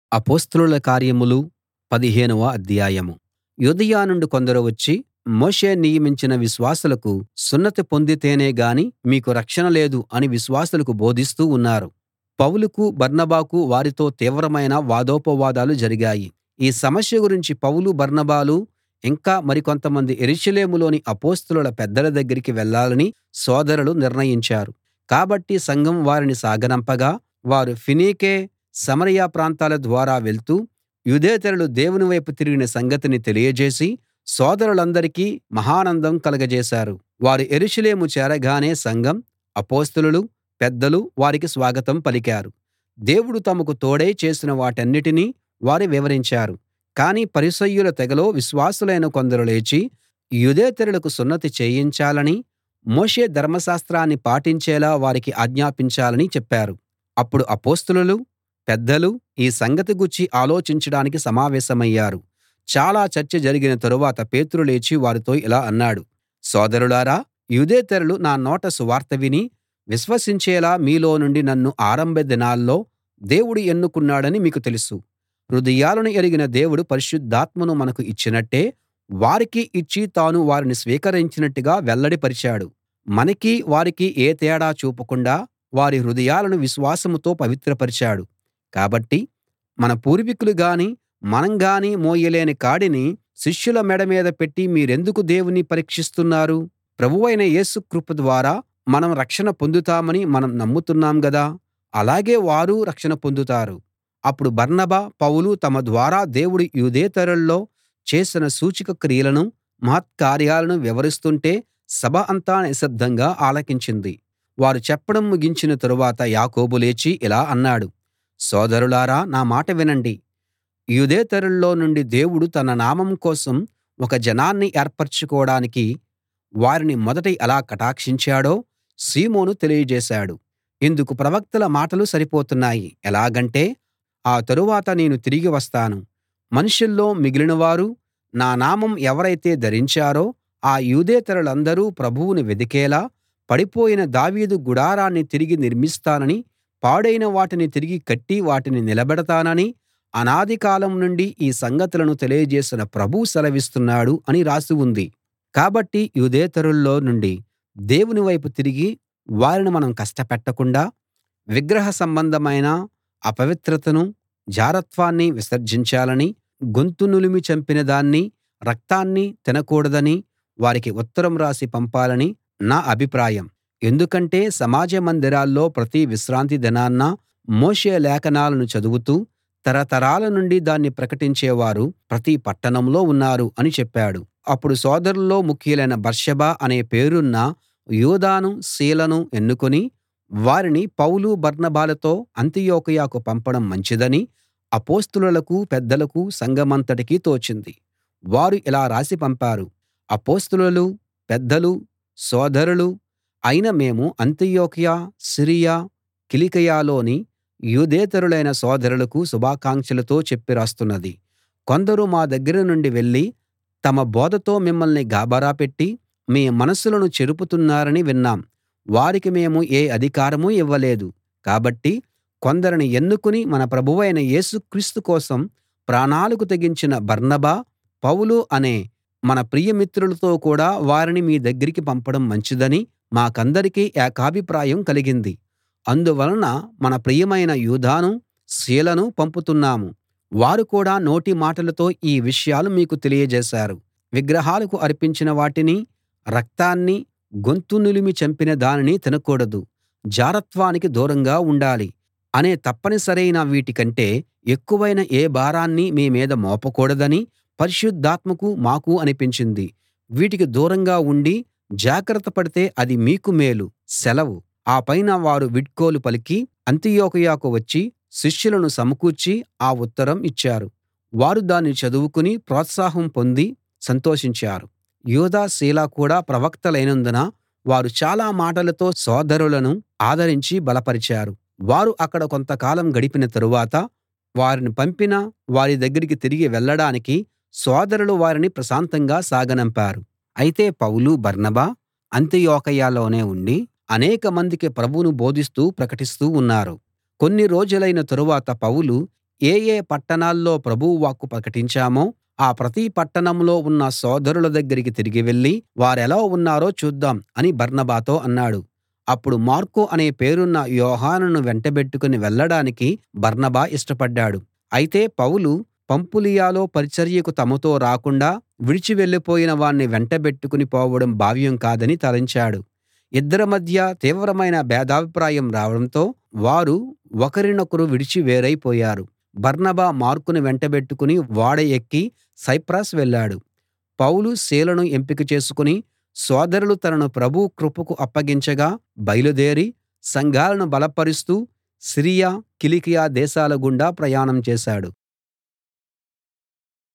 అపొస్తలుల కార్యములు పదిహేనవ అధ్యాయం యూదయ నుండి కొందరు వచ్చి మోషే నియమించిన విశ్వాసులకు సున్నతి పొందితేనే గాని మీకు రక్షణ లేదు అని విశ్వాసులకు బోధిస్తూ ఉన్నారు పౌలుకు బర్నబాకు వారితో తీవ్రమైన వాదోపవాదాలు జరిగాయి ఈ సమస్య గురించి పౌలు బర్నబాలు ఇంకా మరికొంతమంది యెరూషలేములోని అపొస్తలుల పెద్దల దగ్గరికి వెళ్ళాలని సోదరులు నిర్ణయించారు కాబట్టి సంఘం వారిని సాగనంపగా వారు ఫీనీకే సమరయ ప్రాంతాల ద్వారా వెళ్తూ యూదేతరులు దేవుని వైపు తిరిగిన సంగతిని తెలియజేసి సోదరులందరికీ మహానందం కలగజేశారు వారు యెరూషలేము చేరగానే సంఘం అపొస్తలులు పెద్దలు వారికి స్వాగతం పలికారు దేవుడు తమకు తోడై చేసిన వాటన్నిటినీ వారు వివరించారు కానీ పరిసయ్యుల తెగలో విశ్వాసులైన కొందరు లేచి యూదేతరులకు సున్నతి చేయించాలని మోషే ధర్మశాస్త్రాన్ని పాటించేలా వారికి ఆజ్ఞాపించాలని చెప్పారు అప్పుడు అపొస్తలులు పెద్దలు ఈ సంగతి గూర్చి ఆలోచించడానికి సమావేశమయ్యారు చాలా చర్చ జరిగిన తరువాత పేతురు లేచి వారితో ఇలా అన్నాడు సోదరులారా యూదేతరులు నా నోట సువార్త విని విశ్వసించేలా మీలో నుండి నన్ను ఆరంభ దినాల్లో దేవుడు ఎన్నుకున్నాడని మీకు తెలుసు హృదయాలను ఎరిగిన దేవుడు పరిశుద్ధాత్మను మనకు ఇచ్చినట్టే వారికి ఇచ్చి తాను వారిని స్వీకరించినట్టుగా వెల్లడి పరిచాడు మనకీ వారికీ ఏ తేడా చూపకుండా వారి హృదయాలను విశ్వాసంతో పవిత్రపరిచాడు కాబట్టి మన పూర్వీకులు గాని మనం గాని మోయలేని కాడిని శిష్యుల మెడ మీద పెట్టి మీరెందుకు దేవుణ్ణి పరీక్షిస్తున్నారు ప్రభువైన యేసు కృప ద్వారా మనం రక్షణ పొందుతామని మనం నమ్ముతున్నాం గదా అలాగే వారూ రక్షణ పొందుతారు అప్పుడు బర్నబా పౌలు తమ ద్వారా దేవుడు యూదేతరుల్లో చేసిన సూచక క్రియలను మహత్కార్యాలను వివరిస్తుంటే సభ అంతా నిశ్శబ్దంగా ఆలకించింది వారు చెప్పడం ముగించిన తరువాత యాకోబు లేచి ఇలా అన్నాడు సోదరులారా నా మాట వినండి యూదేతరుల్లో నుండి దేవుడు తన నామం కోసం ఒక జనాన్ని ఏర్పరచుకోడానికి వారిని మొదట ఎలా కటాక్షించాడో సీమోను తెలియజేశాడు ఇందుకు ప్రవక్తల మాటలు సరిపోతున్నాయి ఎలాగంటే ఆ తరువాత నేను తిరిగి వస్తాను మనుషుల్లో మిగిలినవారు నా నామం ఎవరైతే ధరించారో ఆ యూదేతరులందరూ ప్రభువును వెదికేలా పడిపోయిన దావీదు గుడారాన్ని తిరిగి నిర్మిస్తానని పాడైన వాటిని తిరిగి కట్టి వాటిని నిలబెడతానని అనాది కాలం నుండి ఈ సంగతులను తెలియజేసిన ప్రభువు సెలవిస్తున్నాడు అని రాసి ఉంది కాబట్టి యూదేతరుల్లో నుండి దేవుని వైపు తిరిగి వారిని మనం కష్టపెట్టకుండా విగ్రహ సంబంధమైన అపవిత్రతను జారత్వాన్ని విసర్జించాలని గొంతు నులిమి చంపిన దాన్ని రక్తాన్ని తినకూడదని వారికి ఉత్తరం రాసి పంపాలని నా అభిప్రాయం ఎందుకంటే సమాజ మందిరాల్లో ప్రతి విశ్రాంతి దినాన మోషే లేఖనాలను చదువుతూ తరతరాల నుండి దాన్ని ప్రకటించేవారు ప్రతి పట్టణంలో ఉన్నారు అని చెప్పాడు అప్పుడు సోదరుల్లో ముఖ్యులైన బర్సబా అనే పేరున్న యూదాను సీలను ఎన్నుకుని వారిని పౌలు బర్నబాలతో అంతియొకయకు పంపడం మంచిదని అపొస్తలులకు పెద్దలకు సంఘమంతటికీ తోచింది వారు ఇలా రాసి పంపారు అపొస్తలులు పెద్దలు సోదరులు అయిన మేము అంతియొకయ సిరియా కిలికియలోని యూదేతరులైన సోదరులకు శుభాకాంక్షలతో చెప్పి రాస్తున్నది కొందరు మా దగ్గర నుండి వెళ్ళి తమ బోధతో మిమ్మల్ని గాబరా పెట్టి మీ మనసులను చెరుపుతున్నారని విన్నాం వారికి మేము ఏ అధికారమూ ఇవ్వలేదు కాబట్టి కొందరిని ఎన్నుకుని మన ప్రభువైన యేసు క్రీస్తు కోసం ప్రాణాలకు తెగించిన బర్నబా పౌలు అనే మన ప్రియమిత్రులతో కూడా వారిని మీ దగ్గరికి పంపడం మంచిదని మాకందరికీ ఏకాభిప్రాయం కలిగింది అందువలన మన ప్రియమైన యూదాను సీలను పంపుతున్నాము వారు కూడా నోటి మాటలతో ఈ విషయాలు మీకు తెలియజేశారు విగ్రహాలకు అర్పించిన వాటిని రక్తాన్ని గొంతు నులిమి చంపిన దానిని తినకూడదు జారత్వానికి దూరంగా ఉండాలి అనే తప్పనిసరైన వీటికంటే ఎక్కువైన ఏ భారాన్ని మీ మీద మోపకూడదని పరిశుద్ధాత్మకు మాకు అనిపించింది వీటికి దూరంగా ఉండి జాగ్రత్త పడితే అది మీకు మేలు సెలవు ఆ పైన వారు వీడ్కోలు పలికి అంతియొకయకు వచ్చి శిష్యులను సమకూర్చి ఆ ఉత్తరం ఇచ్చారు వారు దాన్ని చదువుకుని ప్రోత్సాహం పొంది సంతోషించారు యూదా సీల కూడా ప్రవక్తలైనందున వారు చాలా మాటలతో సోదరులను ఆదరించి బలపరిచారు వారు అక్కడ కొంతకాలం గడిపిన తరువాత వారిని పంపిన వారి దగ్గరికి తిరిగి వెళ్ళడానికి సోదరులు వారిని ప్రశాంతంగా సాగనంపారు అయితే పౌలు బర్నబా అంతియొకయలోనే ఉండి అనేకమందికి ప్రభువును బోధిస్తూ ప్రకటిస్తూ ఉన్నారు కొన్ని రోజులైన తరువాత పౌలు ఏ ఏ పట్టణాల్లో ప్రభువు వాక్కు ప్రకటించామో ఆ ప్రతి పట్టణంలో ఉన్న సోదరుల దగ్గరికి తిరిగి వెళ్ళి వారెలా ఉన్నారో చూద్దాం అని బర్నబాతో అన్నాడు అప్పుడు మార్కు అనే పేరున్న యోహానును వెంటబెట్టుకుని వెళ్ళడానికి బర్నబా ఇష్టపడ్డాడు అయితే పౌలు పంఫులియలో పరిచర్యకు తమతో రాకుండా విడిచి వెళ్ళిపోయిన వాణ్ణి వెంటబెట్టుకుని పోవడం భావ్యం కాదని తలంచాడు ఇద్దరి మధ్య తీవ్రమైన భేదాభిప్రాయం రావడంతో వారు ఒకరినొకరు విడిచి వేరైపోయారు బర్నబా మార్కును వెంటబెట్టుకుని ఓడ ఎక్కి సైప్రస్ వెళ్ళాడు పౌలు సీలను ఎంపిక చేసుకుని సోదరులు తనను ప్రభువు కృపకు అప్పగించగా బయలుదేరి సంఘాలను బలపరుస్తూ సిరియా కిలికియ దేశాల గుండా ప్రయాణం చేశాడు